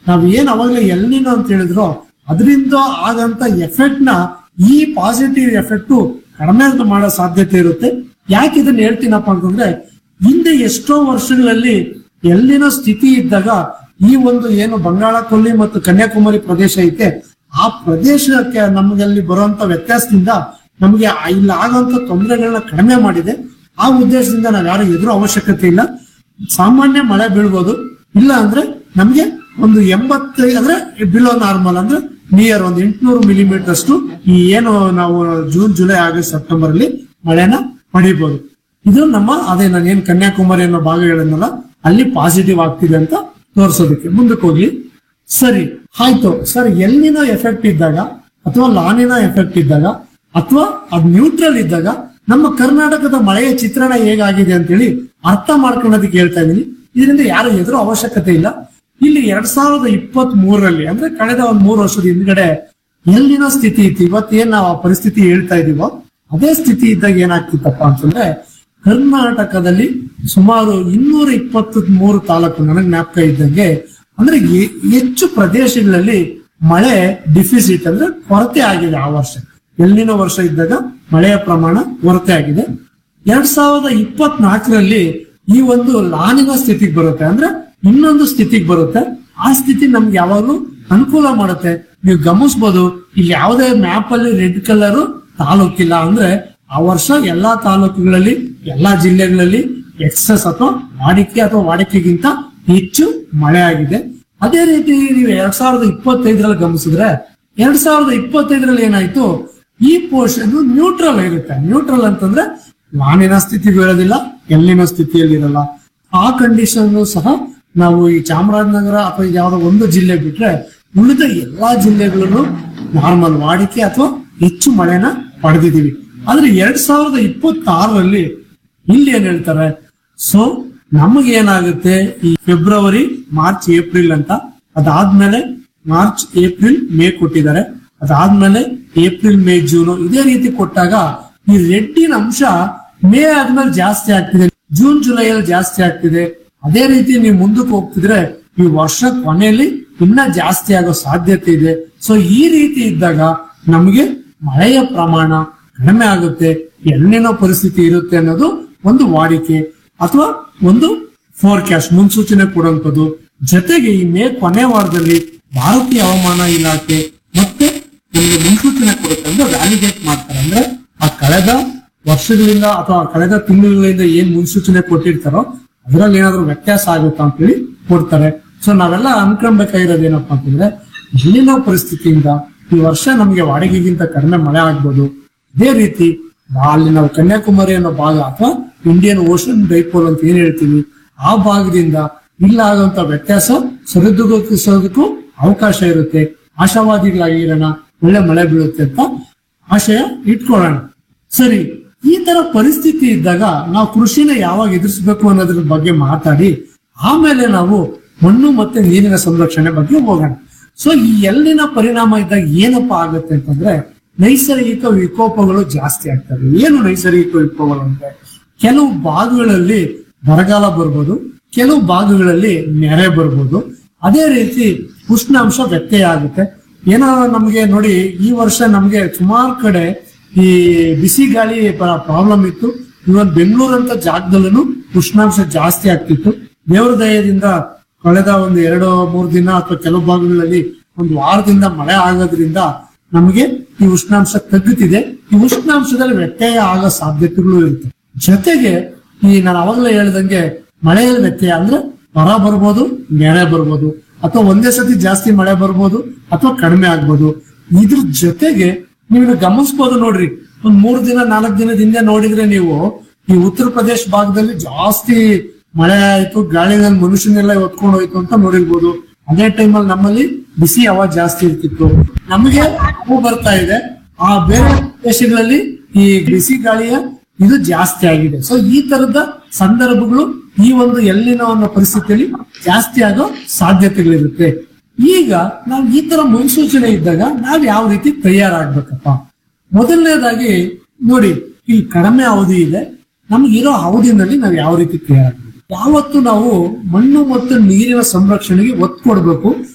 ನಾವ್ ಏನ್ ಅವಾಗಲೇ ಎಲ್ಲಿನ ಅಂತ ಹೇಳಿದ್ರು ಅದರಿಂದ ಆಗಂತ ಎಫೆಕ್ಟ್ ನ ಈ ಪಾಸಿಟಿವ್ ಎಫೆಕ್ಟ್ ಕಡಿಮೆ ಅಂತ ಮಾಡೋ ಸಾಧ್ಯತೆ ಇರುತ್ತೆ ಯಾಕೆ ಇದನ್ನ ಹೇಳ್ತೀನಪ್ಪ ಅಂತಂದ್ರೆ ಹಿಂದೆ ಎಷ್ಟೋ ವರ್ಷಗಳಲ್ಲಿ ಎಲ್ಲಿನ ಸ್ಥಿತಿ ಇದ್ದಾಗ ಈ ಒಂದು ಏನು ಬಂಗಾಳ ಕೊಲ್ಲಿ ಮತ್ತು ಕನ್ಯಾಕುಮಾರಿ ಪ್ರದೇಶ ಐತೆ ಆ ಪ್ರದೇಶಕ್ಕೆ ನಮಗೆ ಅಲ್ಲಿ ಬರುವಂತ ವ್ಯತ್ಯಾಸದಿಂದ ನಮಗೆ ಇಲ್ಲಿ ಆಗುವಂತ ತೊಂದರೆಗಳನ್ನ ಕಡಿಮೆ ಮಾಡಿದೆ ಆ ಉದ್ದೇಶದಿಂದ ನಾವು ಯಾರು ಎದುರು ಅವಶ್ಯಕತೆ ಇಲ್ಲ ಸಾಮಾನ್ಯ ಮಳೆ ಬೀಳ್ಬೋದು ಇಲ್ಲ ಅಂದ್ರೆ ನಮ್ಗೆ ಒಂದು ಎಂಬತ್ತು ಅಂದ್ರೆ ಬಿಲೋ ನಾರ್ಮಲ್ ಅಂದ್ರೆ ನಿಯರ್ ಒಂದು ಎಂಟುನೂರು ಮಿಲಿಮೀಟರ್ ಅಷ್ಟು ಈ ಏನು ನಾವು ಜೂನ್ ಜುಲೈ ಆಗಸ್ಟ್ ಸೆಪ್ಟೆಂಬರ್ ಅಲ್ಲಿ ಮಳೆನ ಪಡಿಬಹುದು ಇದು ನಮ್ಮ ಅದೇ ನಾನು ಏನ್ ಕನ್ಯಾಕುಮಾರಿ ಅನ್ನೋ ಭಾಗ ಹೇಳಿದ್ನಲ್ಲ ಅಲ್ಲಿ ಪಾಸಿಟಿವ್ ಆಗ್ತಿದೆ ಅಂತ ತೋರಿಸೋದಕ್ಕೆ ಮುಂದಕ್ಕೆ ಹೋಗಿ ಸರಿ ಆಯ್ತು ಸರ್ ಎಲ್ಲಿನ ಎಫೆಕ್ಟ್ ಇದ್ದಾಗ ಅಥವಾ ಲಾನಿನ ಎಫೆಕ್ಟ್ ಇದ್ದಾಗ ಅಥವಾ ಅದ್ ನ್ಯೂಟ್ರಲ್ ಇದ್ದಾಗ ನಮ್ಮ ಕರ್ನಾಟಕದ ಮಳೆಯ ಚಿತ್ರಣ ಹೇಗಾಗಿದೆ ಅಂತೇಳಿ ಅರ್ಥ ಮಾಡ್ಕೊಳ್ಳೋದಕ್ಕೆ ಹೇಳ್ತಾ ಇದೀನಿ ಇದರಿಂದ ಯಾರು ಎದುರು ಅವಶ್ಯಕತೆ ಇಲ್ಲ ಇಲ್ಲಿ ಎರಡ್ ಸಾವಿರದ ಇಪ್ಪತ್ತ್ ಮೂರರಲ್ಲಿ ಅಂದ್ರೆ ಕಳೆದ ಒಂದ್ ಮೂರು ವರ್ಷದ ಹಿಂದ್ಗಡೆ ಎಲ್ಲಿನ ಸ್ಥಿತಿ ಇತ್ತು ಇವತ್ತೇನ್ ನಾವು ಆ ಪರಿಸ್ಥಿತಿ ಹೇಳ್ತಾ ಇದೀವೋ ಅದೇ ಸ್ಥಿತಿ ಇದ್ದಾಗ ಏನಾಗ್ತಿತ್ತಪ್ಪ ಅಂತಂದ್ರೆ ಕರ್ನಾಟಕದಲ್ಲಿ ಸುಮಾರು ಇನ್ನೂರ ಇಪ್ಪತ್ತ್ ಮೂರು ತಾಲೂಕು ನನಗೆ ಜ್ಞಾಪಕ ಇದ್ದಂಗೆ ಅಂದ್ರೆ ಹೆ- ಹೆಚ್ಚು ಪ್ರದೇಶಗಳಲ್ಲಿ ಮಳೆ ಡಿಫಿಸಿಟ್ ಅಂದ್ರೆ ಕೊರತೆ ಆಗಿದೆ ಆ ವರ್ಷ ಎಲ್ಲಿನ ವರ್ಷ ಇದ್ದಾಗ ಮಳೆಯ ಪ್ರಮಾಣ ಕೊರತೆ ಆಗಿದೆ ಎರಡ್ ಸಾವಿರದ ಇಪ್ಪತ್ನಾಲ್ಕರಲ್ಲಿ ಈ ಒಂದು ಲಾನಿನ ಸ್ಥಿತಿಗೆ ಬರುತ್ತೆ ಅಂದ್ರೆ ಇನ್ನೊಂದು ಸ್ಥಿತಿಗೆ ಬರುತ್ತೆ ಆ ಸ್ಥಿತಿ ನಮ್ಗೆ ಯಾವಾಗ್ಲೂ ಅನುಕೂಲ ಮಾಡುತ್ತೆ ನೀವು ಗಮನಿಸಬಹುದು ಇಲ್ಲಿ ಯಾವುದೇ ಮ್ಯಾಪ್ ಅಲ್ಲಿ ರೆಡ್ ಕಲರ್ ತಾಲೂಕಿಲ್ಲ ಅಂದ್ರೆ ಆ ವರ್ಷ ಎಲ್ಲಾ ತಾಲೂಕುಗಳಲ್ಲಿ ಎಲ್ಲಾ ಜಿಲ್ಲೆಗಳಲ್ಲಿ ಎಕ್ಸಸ್ ಅಥವಾ ವಾಡಿಕೆ ಅಥವಾ ವಾಡಿಕೆಗಿಂತ ಹೆಚ್ಚು ಮಳೆ ಆಗಿದೆ ಅದೇ ರೀತಿ ನೀವು ಎರಡ್ ಸಾವಿರದ ಇಪ್ಪತ್ತೈದರಲ್ಲಿ ಗಮನಿಸಿದ್ರೆ ಎರಡ್ ಸಾವಿರದ ಇಪ್ಪತ್ತೈದರಲ್ಲಿ ಏನಾಯ್ತು ಈ ಪೋರ್ಷನ್ ನ್ಯೂಟ್ರಲ್ ಇರುತ್ತೆ ನ್ಯೂಟ್ರಲ್ ಅಂತಂದ್ರೆ ಲಾನಿನ ಸ್ಥಿತಿಗೂ ಇರೋದಿಲ್ಲ ಎಲ್ಲಿನ ಸ್ಥಿತಿಯಲ್ಲಿ ಇರಲ್ಲ ಆ ಕಂಡೀಷನ್ ಸಹ ನಾವು ಈ ಚಾಮರಾಜನಗರ ಅಥವಾ ಯಾವ್ದೋ ಒಂದು ಜಿಲ್ಲೆ ಬಿಟ್ರೆ ಉಳಿದ ಎಲ್ಲಾ ಜಿಲ್ಲೆಗಳಲ್ಲೂ ನಾರ್ಮಲ್ ವಾಡಿಕೆ ಅಥವಾ ಹೆಚ್ಚು ಮಳೆನ ಪಡೆದಿದ್ದೀವಿ ಆದ್ರೆ ಎರಡ್ ಸಾವಿರದ ಇಪ್ಪತ್ತಾರರಲ್ಲಿ ಇಲ್ಲಿ ಏನ್ ಹೇಳ್ತಾರೆ ಸೊ ನಮಗೆ ಏನಾಗುತ್ತೆ ಈ ಫೆಬ್ರವರಿ ಮಾರ್ಚ್ ಏಪ್ರಿಲ್ ಅಂತ ಅದಾದ್ಮೇಲೆ ಮಾರ್ಚ್ ಏಪ್ರಿಲ್ ಮೇ ಕೊಟ್ಟಿದ್ದಾರೆ ಅದಾದ್ಮೇಲೆ ಏಪ್ರಿಲ್ ಮೇ ಜೂನ್ ಇದೇ ರೀತಿ ಕೊಟ್ಟಾಗ ಈ ರೆಡ್ಡಿನ ಅಂಶ ಮೇ ಆದ್ಮೇಲೆ ಜಾಸ್ತಿ ಆಗ್ತಿದೆ ಜೂನ್ ಜುಲೈಯಲ್ಲಿ ಜಾಸ್ತಿ ಆಗ್ತಿದೆ ಅದೇ ರೀತಿ ನೀವು ಮುಂದಕ್ಕೆ ಹೋಗ್ತಿದ್ರೆ ಈ ವರ್ಷ ಕೊನೆಯಲ್ಲಿ ಇನ್ನ ಜಾಸ್ತಿ ಆಗೋ ಸಾಧ್ಯತೆ ಇದೆ ಸೊ ಈ ರೀತಿ ಇದ್ದಾಗ ನಮಗೆ ಮಳೆಯ ಪ್ರಮಾಣ ಕಡಿಮೆ ಆಗುತ್ತೆ ಎಲ್ಲಿನ ಪರಿಸ್ಥಿತಿ ಇರುತ್ತೆ ಅನ್ನೋದು ಒಂದು ವಾಡಿಕೆ ಅಥವಾ ಒಂದು ಫೋರ್ಕಾಸ್ಟ್ ಮುನ್ಸೂಚನೆ ಕೊಡುವಂಥದ್ದು ಜೊತೆಗೆ ಈ ಮೇ ಕೊನೆ ವಾರದಲ್ಲಿ ಭಾರತೀಯ ಹವಾಮಾನ ಇಲಾಖೆ ಮತ್ತೆ ನಮಗೆ ಮುನ್ಸೂಚನೆ ಕೊಡುತ್ತೆ ಅಂದ್ರೆ ವ್ಯಾಲಿಡೇಟ್ ಮಾಡ್ತಾರೆ ಅಂದ್ರೆ ಆ ಕಳೆದ ವರ್ಷಗಳಿಂದ ಅಥವಾ ಕಳೆದ ತಿಂಗಳುಗಳಿಂದ ಏನ್ ಮುನ್ಸೂಚನೆ ಕೊಟ್ಟಿರ್ತಾರೋ ಅದರಲ್ಲಿ ಏನಾದ್ರೂ ವ್ಯತ್ಯಾಸ ಆಗುತ್ತಾ ಅಂತೇಳಿ ಕೊಡ್ತಾರೆ ಸೊ ನಾವೆಲ್ಲ ಅನ್ಕೊಳ್ಬೇಕಾಗಿರೋದು ಏನಪ್ಪಾ ಅಂತಂದ್ರೆ ಇಲ್ಲಿನ ಪರಿಸ್ಥಿತಿಯಿಂದ ಈ ವರ್ಷ ನಮಗೆ ವಾಡಿಕೆಗಿಂತ ಕಡಿಮೆ ಮಳೆ ಆಗ್ಬೋದು ಇದೇ ರೀತಿ ಅಲ್ಲಿ ನಾವು ಕನ್ಯಾಕುಮಾರಿ ಅನ್ನೋ ಭಾಗ ಅಥವಾ ಇಂಡಿಯನ್ ಓಷನ್ ಡೈಪೋಲ್ ಅಂತ ಏನ್ ಹೇಳ್ತೀವಿ ಆ ಭಾಗದಿಂದ ಇಲ್ಲ ಆಗುವಂತ ವ್ಯತ್ಯಾಸ ಸರಿದೂಗಿಸೋದಕ್ಕೂ ಅವಕಾಶ ಇರುತ್ತೆ ಆಶಾವಾದಿಗಳಾಗಿರೋಣ ಒಳ್ಳೆ ಮಳೆ ಬೀಳುತ್ತೆ ಅಂತ ಆಶಯ ಇಟ್ಕೊಳ್ಳೋಣ ಸರಿ ಈ ತರ ಪರಿಸ್ಥಿತಿ ಇದ್ದಾಗ ನಾವು ಕೃಷಿನ ಯಾವಾಗ ಎದುರಿಸಬೇಕು ಅನ್ನೋದ್ರ ಬಗ್ಗೆ ಮಾತಾಡಿ ಆಮೇಲೆ ನಾವು ಮಣ್ಣು ಮತ್ತೆ ನೀರಿನ ಸಂರಕ್ಷಣೆ ಬಗ್ಗೆ ಹೋಗೋಣ ಸೊ ಈ ಎಲ್ಲಿನ ಪರಿಣಾಮ ಇದ್ದಾಗ ಏನಪ್ಪ ಆಗುತ್ತೆ ಅಂತಂದ್ರೆ ನೈಸರ್ಗಿಕ ವಿಕೋಪಗಳು ಜಾಸ್ತಿ ಆಗ್ತವೆ ಏನು ನೈಸರ್ಗಿಕ ವಿಕೋಪಗಳು ಅಂದ್ರೆ ಕೆಲವು ಭಾಗಗಳಲ್ಲಿ ಬರಗಾಲ ಬರ್ಬೋದು ಕೆಲವು ಭಾಗಗಳಲ್ಲಿ ನೆರೆ ಬರ್ಬೋದು ಅದೇ ರೀತಿ ಉಷ್ಣಾಂಶ ವ್ಯತ್ಯಯ ಆಗುತ್ತೆ ಏನೋ ನಮ್ಗೆ ನೋಡಿ ಈ ವರ್ಷ ನಮ್ಗೆ ಸುಮಾರು ಕಡೆ ಈ ಬಿಸಿ ಗಾಳಿ ಪ್ರಾಬ್ಲಮ್ ಇತ್ತು ಇವನ್ ಬೆಂಗಳೂರು ಅಂತ ಜಾಗದಲ್ಲೂ ಉಷ್ಣಾಂಶ ಜಾಸ್ತಿ ಆಗ್ತಿತ್ತು ದೇವರ ದಯದಿಂದ ಕಳೆದ ಒಂದು ಎರಡು ಮೂರು ದಿನ ಅಥವಾ ಕೆಲವು ಭಾಗಗಳಲ್ಲಿ ಒಂದು ವಾರದಿಂದ ಮಳೆ ಆಗೋದ್ರಿಂದ ನಮಗೆ ಈ ಉಷ್ಣಾಂಶ ತಗ್ಗುತ್ತಿದೆ ಈ ಉಷ್ಣಾಂಶದಲ್ಲಿ ವ್ಯತ್ಯಯ ಆಗೋ ಸಾಧ್ಯತೆಗಳು ಇರುತ್ತೆ ಜೊತೆಗೆ ಈ ನಾನು ಅವಾಗಲೇ ಹೇಳ್ದಂಗೆ ಮಳೆಯಲ್ಲಿ ವ್ಯತ್ಯಯ ಅಂದ್ರೆ ಬರ ಬರ್ಬೋದು ನೆರೆ ಬರ್ಬೋದು ಅಥವಾ ಒಂದೇ ಸತಿ ಜಾಸ್ತಿ ಮಳೆ ಬರ್ಬೋದು ಅಥವಾ ಕಡಿಮೆ ಆಗ್ಬೋದು ಇದ್ರ ಜೊತೆಗೆ ನೀವು ಗಮನಿಸ್ಬೋದು ನೋಡ್ರಿ ಒಂದ್ ಮೂರ್ ದಿನ ನಾಲ್ಕು ದಿನದ ಹಿಂದೆ ನೋಡಿದ್ರೆ ನೀವು ಈ ಉತ್ತರ ಪ್ರದೇಶ ಭಾಗದಲ್ಲಿ ಜಾಸ್ತಿ ಮಳೆ ಆಯ್ತು ಗಾಳಿನಲ್ಲಿ ಮನುಷ್ಯನೆಲ್ಲ ಹೊತ್ಕೊಂಡು ಹೋಯ್ತು ಅಂತ ನೋಡಿರ್ಬೋದು ಅದೇ ಟೈಮಲ್ಲಿ ನಮ್ಮಲ್ಲಿ ಬಿಸಿ ಹವಾ ಜಾಸ್ತಿ ಇರ್ತಿತ್ತು ನಮಗೆ ಹೂ ಬರ್ತಾ ಇದೆ ಆ ಬೇರೆ ದೇಶಗಳಲ್ಲಿ ಈ ಬಿಸಿ ಗಾಳಿಯ ಇದು ಜಾಸ್ತಿ ಆಗಿದೆ ಸೊ ಈ ತರದ ಸಂದರ್ಭಗಳು ಈ ಒಂದು ಎಲ್ಲಿನ ಅನ್ನೋ ಪರಿಸ್ಥಿತಿಯಲ್ಲಿ ಜಾಸ್ತಿ ಆಗೋ ಸಾಧ್ಯತೆಗಳಿರುತ್ತೆ ಈಗ ನಾವು ಈ ತರ ಮುನ್ಸೂಚನೆ ಇದ್ದಾಗ ನಾವ್ ಯಾವ ರೀತಿ ತಯಾರಾಗ್ಬೇಕಪ್ಪ ಮೊದಲನೇದಾಗಿ ನೋಡಿ ಈ ಕಡಿಮೆ ಅವಧಿ ಇದೆ ನಮ್ಗಿರೋ ಅವಧಿನಲ್ಲಿ ನಾವು ಯಾವ ರೀತಿ ತಯಾರಾಗಬೇಕು ಯಾವತ್ತು ನಾವು ಮಣ್ಣು ಮತ್ತು ನೀರಿನ ಸಂರಕ್ಷಣೆಗೆ ಒತ್ತು ಕೊಡಬೇಕು